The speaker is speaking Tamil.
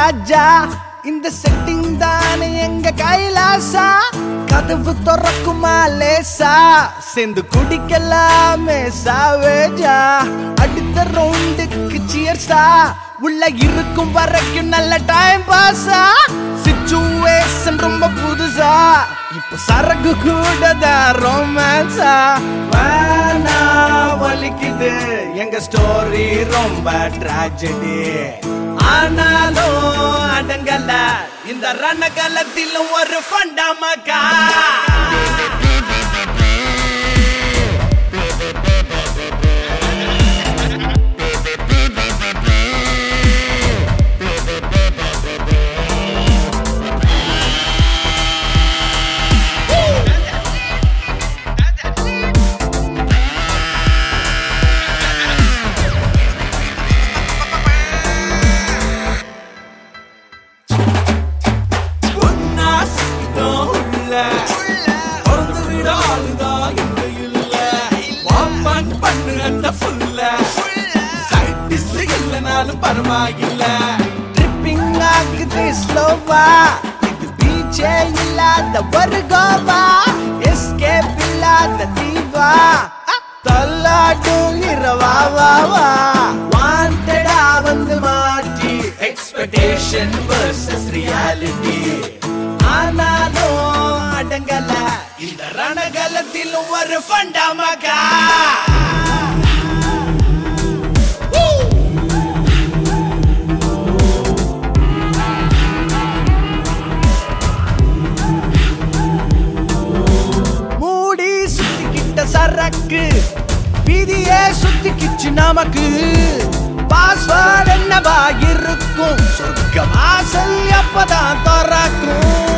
ராஜா இந்த செட்டிங் தானே எங்க கைலாசா கதவு திறக்குமா லேசா சேர்ந்து குடிக்கலாமே சாவேஜா அடுத்த ரவுண்டுக்கு சியர்ஸா உள்ள இருக்கும் வரைக்கும் நல்ல டைம் பாஸா சிச்சுவேஷன் ரொம்ப புதுசா இப்ப சரக்கு கூட தான் ரொமான்ஸா வேணா வலிக்குது எங்க ஸ்டோரி ரொம்ப ட்ராஜடி ஆனாலும் அடங்கல இந்த ரணகலத்திலும் ஒரு ஃபண்டாமக்கா பொன்னா சிக்கிட்டோம் உள்ள. திறந்து விட ஆளுதா எங்க இல்ல. வாமான் பண்ணு அந்த full அ. Side dish இல்லைனாலும் பரவாயில்ல. Tripping ஆகுது slow-வா. இது beach ஏ இல்லாத ஒரு கோவா. Escape இல்லாத தீவா. தள்ளாட்டும் இரவா வா வா. Wanted ஆ வந்து மாட்டி எக்ஸ்பெக்டேஷன் versus reality ஆனாலும் அடங்கல இந்த ரணகலத்திலும் ஒரு ஃபண்டாமகா மூடி சுத்திக்கிட்ட சரக்கு விதியே சுத்திக்கிச்சு நமக்கு பாஸ்வேர்ட் என்னவா இருக்கும் சொர்க்க வாசல் எப்பதான் திறக்கும்